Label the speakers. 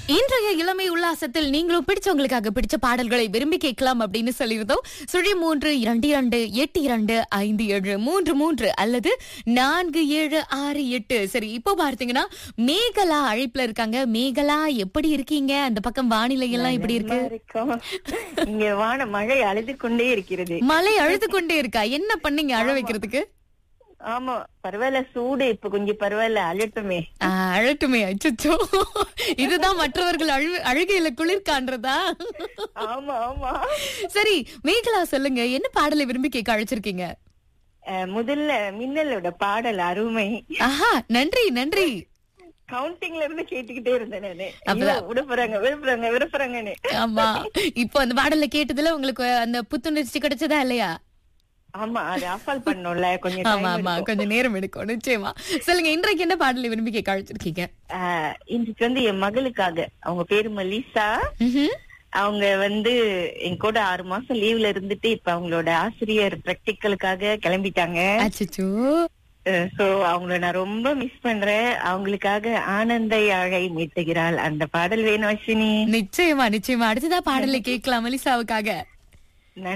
Speaker 1: இன்றைய இளமை உல்லாசத்தில் நீங்களும் பிடிச்சவங்களுக்காக பிடிச்ச பாடல்களை விரும்பி கேட்கலாம் அப்படின்னு சொல்லியிருந்தோம் சுழி மூன்று இரண்டு இரண்டு எட்டு இரண்டு ஐந்து ஏழு மூன்று மூன்று அல்லது நான்கு ஏழு ஆறு எட்டு சரி இப்போ பார்த்தீங்கன்னா மேகலா அழைப்புல இருக்காங்க மேகலா எப்படி இருக்கீங்க அந்த பக்கம் வானிலை எல்லாம் எப்படி இருக்கு
Speaker 2: நல்லா இருக்கோம். இங்க வான மழை அழுது கொண்டே இருக்கிறது
Speaker 1: மழை அழுது கொண்டே இருக்கா என்ன பண்ணீங்க அழ வைக்கிறதுக்கு
Speaker 2: ஆமா பரவாயில்ல சூடு இப்ப கொஞ்சம் பரவாயில்ல அழட்டுமே
Speaker 1: ஆ, அழட்டுமே அச்சோ இதுதான் மற்றவர்கள் அழு அழுகையில குளிர் காண்றதா
Speaker 2: ஆமா ஆமா
Speaker 1: சரி மேகலா சொல்லுங்க என்ன பாடலை விரும்பி கேட்க அழைச்சிருக்கீங்க
Speaker 2: அஹ், முதல்ல மின்னலோட பாடல் அருமை
Speaker 1: ஆஹா நன்றி நன்றி
Speaker 2: கவுண்டிங்ல இருந்து கேட்டுக்கிட்டே இருந்தேன் நானு
Speaker 1: அப்பதான்.
Speaker 2: ஐயோ, விருப்புறாங்க விருப்புறாங்க விருப்புறாங்கன்னு
Speaker 1: ஆமா இப்போ அந்த பாடலை கேட்டதுல உங்களுக்கு அந்த புத்துணர்ச்சி கிடைச்சதா இல்லையா
Speaker 2: ஆமா அது அஃபால் பண்ணோம்ல கொஞ்சம்
Speaker 1: ஆமா
Speaker 2: time
Speaker 1: ஆமா
Speaker 2: எடுக்கும்.
Speaker 1: கொஞ்சம் நேரம் எடுக்கும் நிச்சயமா சொல்லுங்க இன்றைக்கு என்ன பாடலை விரும்பி கேட்க அழைச்சிருக்கீங்க
Speaker 2: அஹ், இன்றைக்கு வந்து என் மகளுக்காக அவங்க பேரு மலிசா
Speaker 1: ம்ஹும்.
Speaker 2: அவங்க வந்து என் கூட ஆறு மாசம் லீவ்ல இருந்துட்டு இப்ப அவங்களோட ஆசிரியர் பிராக்டிக்கலுக்காக கிளம்பிட்டாங்க
Speaker 1: அச்சச்சோ
Speaker 2: சோ அவங்கள நான் ரொம்ப மிஸ் பண்றேன் அவங்களுக்காக ஆனந்தை அழை மீட்டுகிறாள் அந்த பாடல் வேணும் அஸ்வினி
Speaker 1: நிச்சயமா நிச்சயமா அடுத்ததா பாடலை கேட்கலாம் மலிசாவுக்காக